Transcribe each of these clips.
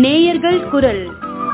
நேயர்கள் குரல்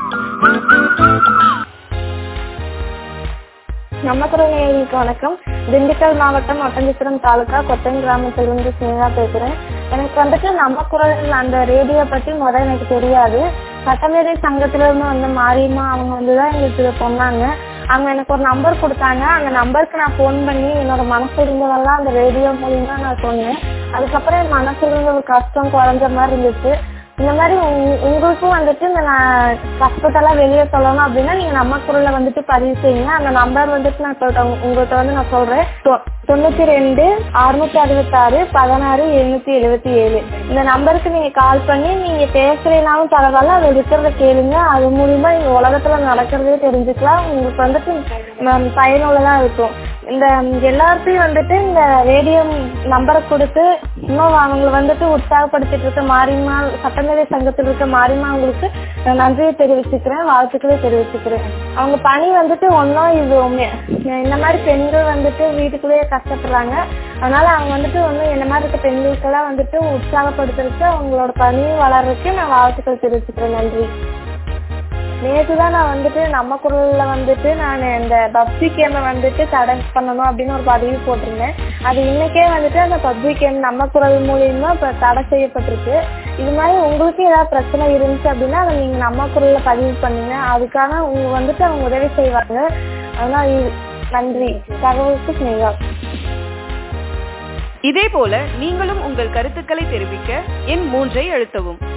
நம்ம குரல் நேயர்களுக்கு வணக்கம் திண்டுக்கல் மாவட்டம் ஒட்டஞ்சிபுரம் தாலுகா கொத்தன் கிராமத்திலிருந்து ஸ்னேகா பேசுறேன் எனக்கு வந்துட்டு நம்ம குரல் அந்த ரேடியோ பத்தி முதல்ல எனக்கு தெரியாது சட்டமேதை சங்கத்துல இருந்து வந்த மாரியம்மா அவங்க வந்துதான் எங்களுக்கு இதை சொன்னாங்க அவங்க எனக்கு ஒரு நம்பர் கொடுத்தாங்க அந்த நம்பருக்கு நான் ஃபோன் பண்ணி என்னோட மனசு இருந்ததெல்லாம் அந்த ரேடியோ மூலியமா நான் சொன்னேன் அதுக்கப்புறம் என் மனசுல இருந்த ஒரு கஷ்டம் குறைஞ்ச மாதிரி இருந்துச்சு இந்த மாதிரி உங்க- உங்களுக்கும் வந்துட்டு இந்த நான் கஷ்டத்தெல்லாம் வெளியே சொல்லணும் அப்படின்னா நீங்க நம்ம குரல்ல வந்துட்டு பதிவு செய்யுங்க அந்த நம்பர் வந்துட்டு நான் இப்போ உங்க- உங்கள்கிட்ட வந்து நான் சொல்றேன் தொ- தொண்ணூத்தி ரெண்டு அறுநூத்தி அறுபத்தாறு பதினாறு எழுநூத்தி எழுபத்தி ஏழு இந்த நம்பருக்கு நீங்க கால் பண்ணி நீங்க பேசுறீங்கனாலும் பரவாயில்ல அது இருக்கிறத கேளுங்க அது மூலியமா நீங்க உலகத்துல நடக்கிறதே தெரிஞ்சுக்கலாம் உங்களுக்கு வந்துட்டு ம், பயனுள்ளதா இருக்கும் இந்த எல்லாத்தையும் வந்துட்டு இந்த ரேடியோ நம்பரை கொடுத்து இன்னும் அவங்களை வந்துட்டு உற்சாகப்படுத்திட்டு இருக்க மாரியம்மா சட்டமேதை சங்கத்தில் இருக்க மாரியம்மா அவங்களுக்கு நான் நன்றியை தெரிவிச்சுக்கிறேன் வாழ்த்துக்களை தெரிவிச்சுக்கிறேன் அவங்க பணி வந்துட்டு ஒன்றும் இது உண்மை- இந்த மாதிரி பெண்கள் வந்துட்டு வீட்டுக்குள்ளேயே கஷ்டப்படுறாங்க அதனால அவங்க வந்துட்டு ஒன்றும் என்ன மாதிரி இருக்க பெண்களுக்கெல்லாம் வந்துட்டு உற்சாகப்படுத்துறதுக்கு அவங்களோட பணியும் வளர்றதுக்கு நான் வாழ்த்துக்கள் தெரிவிச்சுக்கிறேன் நன்றி நேற்று தான் நான் வந்துட்டு நம்ம குரல்ல வந்துட்டு நான் இந்த பப்ஜி கேமை வந்துட்டு தடை பண்ணணும் அப்படின்னு ஒரு பதிவு போட்டிருந்தேன் அது இன்னைக்கே வந்துட்டு அந்த பப்ஜி கேம் நம்ம குரல் மூலியமா இப்போ தடை செய்யப்பட்டிருக்கு இது மாதிரி உங்களுக்கு ஏதாவது பிரச்சனை இருந்துச்சு அப்படின்னா அதை நீங்கள் நம்ம குரல்ல பதிவு பண்ணுங்க அதுக்கான உங்க வந்துட்டு அவங்க உதவி செய்வாங்க அதனால் இது- நன்றி தகவலுக்கு ஸ்னேகா இதே போல நீங்களும் உங்கள் கருத்துக்களை தெரிவிக்க எண் மூன்றை அழுத்தவும்